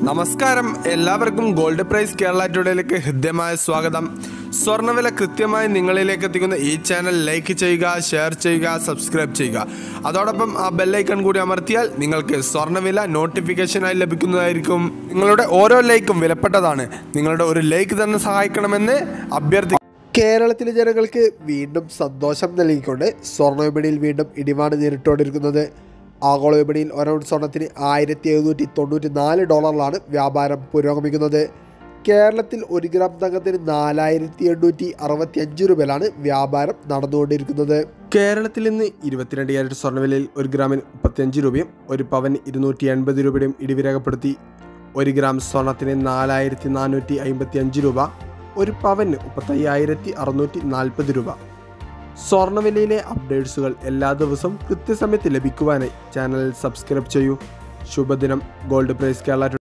നമസ്കാരം എല്ലാവർക്കും gold price Kerala ടുഡേയിലേക്ക് ഹൃദ്യമായ സ്വാഗതം സ്വർണ്ണവില കൃത്യമായി നിങ്ങളിലേക്ക് എത്തിക്കുന്ന ഈ ചാനൽ ലൈക്ക് ചെയ്യുക ഷെയർ ചെയ്യുക സബ്സ്ക്രൈബ് ചെയ്യുക അതോടൊപ്പം ആ ബെല്ലൈക്കൺ കൂടി അമർത്തിയാൽ നിങ്ങൾക്ക് സ്വർണ്ണവില നോട്ടിഫിക്കേഷനായി ലഭിക്കുന്നതായിരിക്കും നിങ്ങളുടെ ഓരോ ലൈക്കും വിലപ്പെട്ടതാണ് നിങ്ങളുടെ ഒരു ലൈക്ക് തന്നെ സഹായിക്കണമെന്ന് അഭ്യർത്ഥി കേരളത്തിലെ ജനങ്ങൾക്ക് വീണ്ടും സന്തോഷം നൽകിക്കൊണ്ട് സ്വർണ്ണ വിപണിയിൽ വീണ്ടും ഇടിവാണ് നേരിട്ടുകൊണ്ടിരിക്കുന്നത് ആഗോള വിപണിയിൽ ഒരൗൺസ് സ്വർണ്ണത്തിന് ആയിരത്തി എഴുന്നൂറ്റി തൊണ്ണൂറ്റി നാല് ഡോളറിലാണ് വ്യാപാരം പുരോഗമിക്കുന്നത് കേരളത്തിൽ ഒരു ഗ്രാം തങ്കത്തിന് നാലായിരത്തി എണ്ണൂറ്റി അറുപത്തി അഞ്ച് രൂപയിലാണ് വ്യാപാരം നടന്നുകൊണ്ടിരിക്കുന്നത് കേരളത്തിൽ ഇന്ന് ഇരുപത്തിരണ്ട് ക്യാരറ്റ് സ്വർണ്ണവിലയിൽ ഒരു ഗ്രാമിന് മുപ്പത്തിയഞ്ച് രൂപയും ഒരു പവന് ഇരുന്നൂറ്റി എൺപത് രൂപയുടെയും ഇടിവ് രേഖപ്പെടുത്തി ഒരു ഗ്രാം സ്വർണത്തിന് നാലായിരത്തി നാനൂറ്റി അമ്പത്തി അഞ്ച് രൂപ ഒരു പവന് മുപ്പത്തയ്യായിരത്തി അറുന്നൂറ്റി നാൽപ്പത് രൂപ സ്വർണ്ണവിലയിലെ അപ്ഡേറ്റ്സുകൾ എല്ലാ ദിവസവും കൃത്യസമയത്ത് ലഭിക്കുവാനായി ചാനൽ സബ്സ്ക്രൈബ് ചെയ്യൂ ശുഭദിനം ഗോൾഡ് പ്രൈസ് കേരള